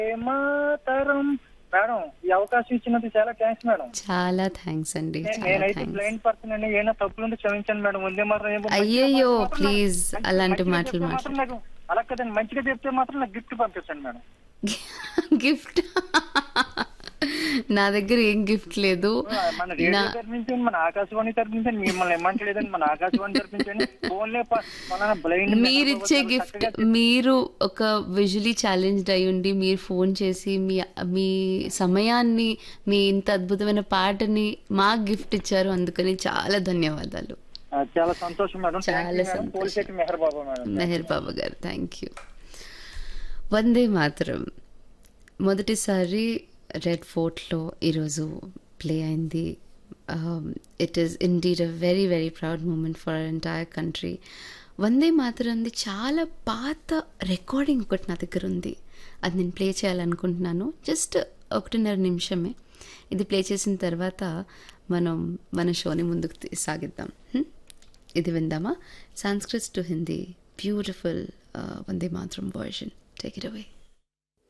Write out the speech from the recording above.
మాతరం madam ఈ అవకాశం ఇచ్చినందుకు చాలా థ్యాంక్స్ మేడం చాలా థ్యాంక్స్ అండి నే- చాలా నేనైతే థ్యాంక్స్ బ్లైండ్ పర్సన్ అండి ఏమైనా తప్పులుంటే క్షమించండి మేడం వందే మాత్రం ఏమో మంచిగా అయ్యయ్యో, మాత్రం నాకు- please, మంచి- అలాంటి మంచిగా మాటలు చెప్తే మాత్రం నాకు అలా కదండి మంచిగా చెప్తే మాత్రం నాకు గిఫ్ట్ పంపించండి మేడం గిఫ్ట్ నా దగ్గర ఏం గిఫ్ట్ లేదు మన రేడియో నా తరపించండి మన ఆకాశవాణి తరపించండి మిమ్మల్ని ఏమంటలేదండి మన ఆకాశవాణి తరపించండి ఫోన్లే మన బ్లైండ్ మీరిచ్చే గిఫ్ట్ మీరు ఒక విజువలీ ఛాలెంజ్డ్ అయి ఉండి మీరు ఫోన్ చేసి మీ మీ సమయాన్ని మీ ఇంత అద్భుతమైన పాటని మాకు గిఫ్ట్ ఇచ్చారు అందుకని చాలా ధన్యవాదాలు చాలా సంతోషం మేడం చాలా సంతోషం. పోలిశెట్టి మెహర్ బాబా మేడం మెహర్ బాబా గారు థ్యాంక్ యూ వందే మాత్రం మొదటిసారి రెడ్ ఫోర్ట్లో ఈరోజు ప్లే అయింది it is indeed a very very proud moment for our entire country Vande మాతరంది చాలా పాత రికార్డింగ్ ఒకటి నా దగ్గర ఉంది అది నేను ప్లే చేయాలనుకుంటున్నాను జస్ట్ ఒకటిన్నర నిమిషమే ఇది ప్లే చేసిన తర్వాత మనం మన షోని ముందుకు తీ- సాగిద్దాం హ్మ్? ఇది విందామా Sanskrit to Hindi beautiful Vande Mataram version take it away